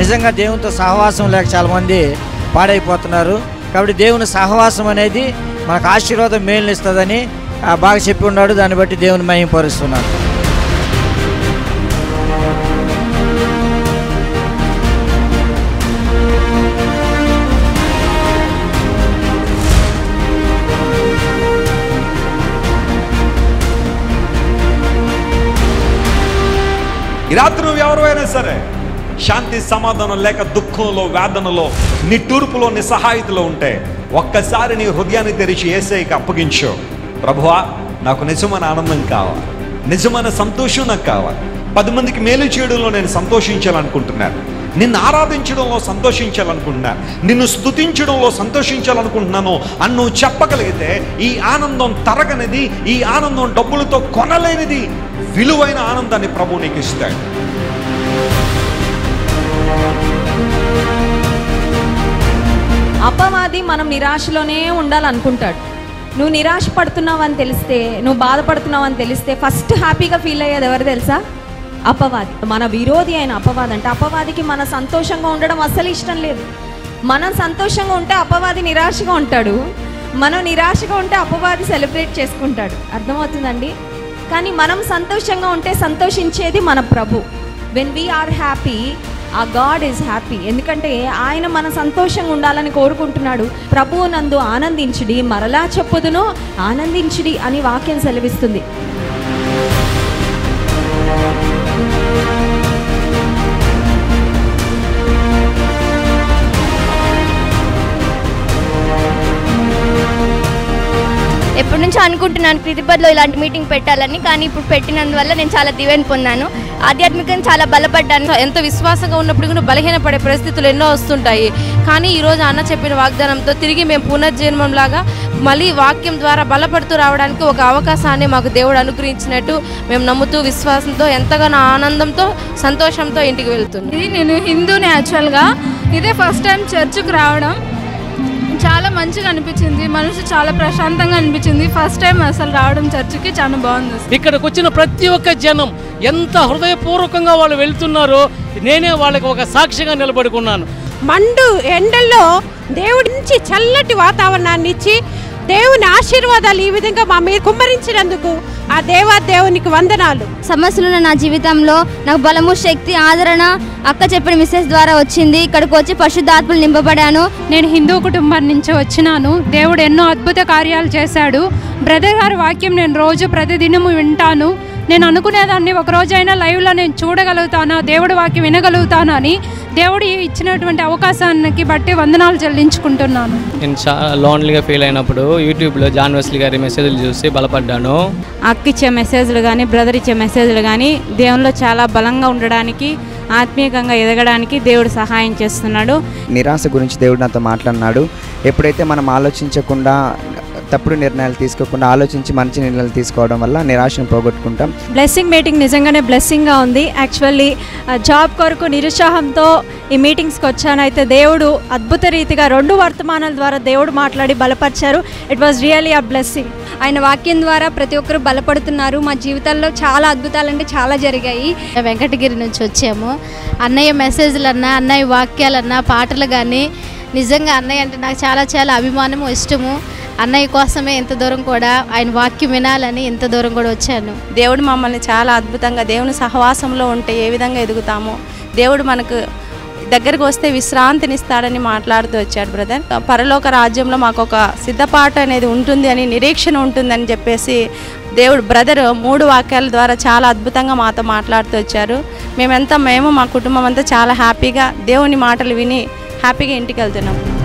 నిజంగా దేవునితో సహవాసం లేక చాలామంది పాడైపోతున్నారు కాబట్టి దేవుని సహవాసం అనేది మనకు ఆశీర్వాదం మేలునిస్తుందని ఆ, బాగా చెప్పి ఉన్నాడు దాన్ని బట్టి దేవుని మహింపరుస్తున్నాను ఈ రాత్రి నువ్వు ఎవరైనా సరే శాంతి సమాధానం లేక దుఃఖంలో వేదనలో నిట్టూర్పులో నిస్సహాయతలో ఉంటే ఒక్కసారి నీ హృదయాన్ని తెరిచి ఏసైకి అప్పగించు ప్రభువా నాకు నిజమైన ఆనందం కావాలి నిజమైన సంతోషం నాకు కావాలి పది మందికి మేలు చేయడంలో నేను సంతోషించాలనుకుంటున్నాను నిన్ను ఆరాధించడంలో సంతోషించాలనుకుంటున్నాను నిన్ను స్తుతించడంలో సంతోషించాలనుకుంటున్నాను అని నువ్వు చెప్పగలిగితే ఈ ఆనందం తరగనిది ఈ ఆనందం డబ్బులతో కొనలేనిది విలువైన ఆనందాన్ని ప్రభు నీకు ఇస్తాడు అపవాది మనం నిరాశలోనే ఉండాలనుకుంటాడు నువ్వు నిరాశ పడుతున్నావు అని తెలిస్తే నువ్వు బాధపడుతున్నావు అని తెలిస్తే ఫస్ట్ హ్యాపీగా ఫీల్ అయ్యేది ఎవరు తెలుసా అపవాది మన విరోధి అయిన అపవాది అంటే అపవాదికి మన సంతోషంగా ఉండడం అస్సలు ఇష్టం లేదు మనం సంతోషంగా ఉంటే అపవాది నిరాశగా ఉంటాడు మనం నిరాశగా ఉంటే అపవాది సెలబ్రేట్ చేసుకుంటాడు అర్థమవుతుందండి కానీ మనం సంతోషంగా ఉంటే సంతోషించేది మన ప్రభు when we are happy ah God is happy ఎందుకంటే ఆయన మన సంతోషంగా ఉండాలని కోరుకుంటున్నాడు ప్రభువు నందు ఆనందించుడి మరలా చెప్పుదును ఆనందించుడి అని వాక్యం సెలవిస్తుంది ఎప్పటి నుంచో అనుకుంటున్నాను తిరుపతిలో ఇలాంటి మీటింగ్ పెట్టాలని కానీ ఇప్పుడు పెట్టినందువల్ల నేను చాలా దివ్యని పొందాను ఆధ్యాత్మికంగా చాలా బలపడ్డాను ఎంత విశ్వాసంగా ఉన్నప్పుడు కూడా బలహీనపడే పరిస్థితులు ఎన్నో వస్తుంటాయి కానీ ఈరోజు అన్న చెప్పిన వాగ్దానంతో తిరిగి మేము పునర్జన్మం లాగా మళ్ళీ వాక్యం ద్వారా బలపడుతూ రావడానికి ఒక అవకాశాన్ని మాకు దేవుడు అనుగ్రహించినట్టు మేము నమ్ముతూ విశ్వాసంతో ఎంతగానో ఆనందంతో సంతోషంతో ఇంటికి వెళ్తున్నాం ఇది నేను హిందూని యాక్చువల్గా ఇదే ఫస్ట్ టైం చర్చ్కి రావడం చాలా మంచిగా అనిపించింది మనసు చాలా ప్రశాంతంగా అనిపించింది ఫస్ట్ టైం అసలు రావడం చర్చికి చాలా బాగుంది ఇక్కడికి వచ్చిన ప్రతి ఒక్క జనం ఎంత హృదయపూర్వకంగా వాళ్ళు వెళ్తున్నారో నేనే వాళ్ళకి ఒక సాక్షిగా నిలబడుకున్నాను మండు ఎండల్లో దేవుడి నుంచి చల్లటి వాతావరణాన్ని ఇచ్చి దేవుని ఆశీర్వాదాలు ఈ విధంగా మా మీద కుమ్మరించినందుకు ఆ దేవా దేవునికి వందనాలు సమస్యలున్న నా జీవితంలో నాకు బలము శక్తి ఆదరణ అక్క చెప్పిన మెసేజ్ ద్వారా వచ్చింది ఇక్కడికి వచ్చి పరిశుద్ధాత్మలు నింపబడాను నేను హిందూ కుటుంబం నుంచి వచ్చినాను దేవుడు ఎన్నో అద్భుత కార్యాలు చేశాడు బ్రదర్ గారి వాక్యం నేను రోజు ప్రతిదినము వింటాను నేను అనుకునేదాన్ని ఒక రోజైనా లైవ్లో నేను చూడగలుగుతానా దేవుడి వాక్యం వినగలుగుతానా అని దేవుడు ఇచ్చినటువంటి అవకాశానికి బట్టి వందనాలు చెల్లించుకుంటున్నాను నేను చాలా లోన్లీగా ఫీల్ అయినప్పుడు యూట్యూబ్లో జాన్ వెస్లీ గారి మెసేజ్లు చూసి బలపడ్డాను అక్క ఇచ్చే మెసేజ్లు కానీ బ్రదర్ ఇచ్చే మెసేజ్లు కానీ దేవునిలో చాలా బలంగా ఉండడానికి ఆత్మీయంగా ఎదగడానికి దేవుడు సహాయం చేస్తున్నాడు నిరాశ గురించి దేవుడు నాతో మాట్లాడినాడు ఎప్పుడైతే మనం ఆలోచించకుండా తప్పుడు నిర్ణయాలు తీసుకోకుండా ఆలోచించి మంచి నిర్ణయాలు తీసుకోవడం వల్ల నిరాశను పోగొట్టుకుంటాం బ్లెస్సింగ్ మీటింగ్ నిజంగానే బ్లెస్సింగ్గా ఉంది యాక్చువల్లీ జాబ్ కొరకు నిరుత్సాహంతో ఈ మీటింగ్స్కి వచ్చాను అయితే దేవుడు అద్భుత రీతిగా రెండు వర్తమానాల ద్వారా దేవుడు మాట్లాడి బలపరిచారు it was really a blessing ఆయన వాక్యం ద్వారా ప్రతి ఒక్కరు బలపడుతున్నారు మా జీవితాల్లో చాలా అద్భుతాలు అంటే చాలా జరిగాయి వెంకటగిరి నుంచి వచ్చాము అన్నయ్య మెసేజ్లు అన్నా అన్నయ్య వాక్యాలన్నా పాటలు కానీ నిజంగా అన్నయ్య అంటే నాకు చాలా చాలా అభిమానము ఇష్టము అన్నయ్య కోసమే ఇంత దూరం కూడా ఆయన వాక్యం వినాలని ఇంత దూరం కూడా వచ్చాను దేవుడు మమ్మల్ని చాలా అద్భుతంగా దేవుని సహవాసంలో ఉంటే ఏ విధంగా ఎదుగుతామో దేవుడు మనకు దగ్గరకు వస్తే విశ్రాంతినిస్తాడని మాట్లాడుతూ వచ్చాడు బ్రదర్ పరలోక రాజ్యంలో మాకు ఒక సిద్ధపాటు అనేది ఉంటుంది అని నిరీక్షణ ఉంటుందని చెప్పేసి దేవుడు బ్రదర్ మూడు వాక్యాల ద్వారా చాలా అద్భుతంగా మాతో మాట్లాడుతూ వచ్చారు మేమంతా మేము మా కుటుంబం అంతా చాలా హ్యాపీగా దేవుని మాటలు విని హ్యాపీగా ఇంటికి వెళ్తున్నాం